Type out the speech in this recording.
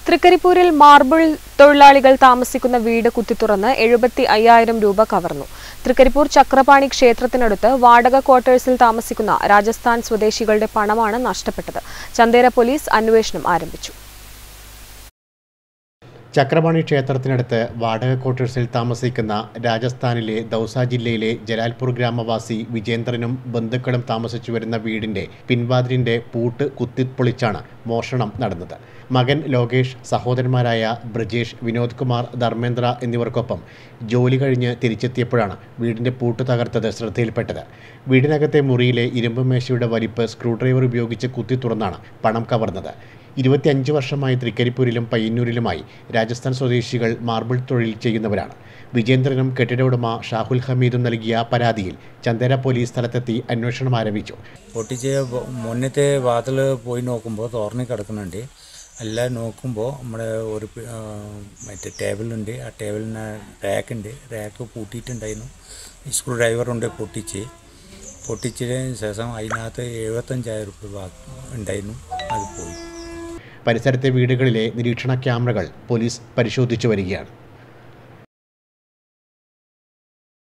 തൃക്കരിപ്പൂരിൽ marble തൊഴിലാളികൾ താമസിക്കുന്ന വീട് കുത്തിത്തുറന്ന് എഴുപത്തി അയ്യായിരം രൂപ കവർന്നു തൃക്കരിപ്പൂർ ചക്രപാണി ക്ഷേത്രത്തിനടുത്ത് വാടക ക്വാർട്ടേഴ്സിൽ താമസിക്കുന്ന രാജസ്ഥാൻ സ്വദേശികളുടെ പണമാണ് നഷ്ടപ്പെട്ടത് ചന്ദേര പോലീസ് അന്വേഷണം ആരംഭിച്ചു ചക്രപാണി ക്ഷേത്രത്തിനടുത്ത് വാടക ക്വാർട്ടേഴ്സിൽ താമസിക്കുന്ന രാജസ്ഥാനിലെ ദൗസ ജില്ലയിലെ ജലാൽപൂർ ഗ്രാമവാസി വിജേന്ദ്രനും ബന്ധുക്കളും താമസിച്ചു വരുന്ന വീടിന്റെ പിൻവാതിലിന്റെ പൂട്ട് കുത്തിപ്പൊളിച്ചാണ് മോഷണം നടന്നത് മകൻ ലോകേഷ് സഹോദരന്മാരായ ബ്രജേഷ് വിനോദ് കുമാർ ധർമ്മേന്ദ്ര എന്നിവർക്കൊപ്പം ജോലി കഴിഞ്ഞ് തിരിച്ചെത്തിയപ്പോഴാണ് വീടിന്റെ പൂട്ട് തകർത്തത് ശ്രദ്ധയിൽപ്പെട്ടത് വീടിനകത്തെ മുറിയിലെ ഇരുമ്പ് മേശയുടെ വലിപ്പ് സ്ക്രൂ ഡ്രൈവർ ഉപയോഗിച്ച് കുത്തി തുറന്നാണ് പണം കവർന്നത് ഇരുപത്തിയഞ്ച് വർഷമായി തൃക്കരിപ്പൂരിലും പയ്യന്നൂരിലുമായി രാജസ്ഥാൻ സ്വദേശികൾ മാർബിൾ തൊഴിൽ ചെയ്യുന്നവരാണ് വിജേന്ദ്രനും കെട്ടിട ഉടമ ഷാഹുൽ ഹമീദും നൽകിയ പരാതിയിൽ ചന്ദേര പോലീസ് സ്ഥലത്തെത്തി അന്വേഷണം ആരംഭിച്ചു പൊട്ടിച്ച് ബ- മുന്നത്തെ വാതിൽ പോയി നോക്കുമ്പോൾ തുറന്ന് കിടക്കുന്നുണ്ട് എല്ലാം നോക്കുമ്പോൾ നമ്മുടെ ഒരു പി- ആ, മറ്റേ ടേബിളുണ്ട് ആ ടേബിളിന് റാക്കുണ്ട് റാക്ക് പൂട്ടിയിട്ടുണ്ടായിരുന്നു സ്ക്രൂ ഡ്രൈവറുണ്ട് പൊട്ടിച്ച് പൊട്ടിച്ചതിന് ശേഷം അതിനകത്ത് എഴുപത്തഞ്ചായിരം റുപ്യ ബാക്കി ഉണ്ടായിരുന്നു അത് പോയി പരിസരത്തെ വീടുകളിലെ നിരീക്ഷണ ക്യാമറകൾ പോലീസ് പരിശോധിച്ചു വരികയാണ്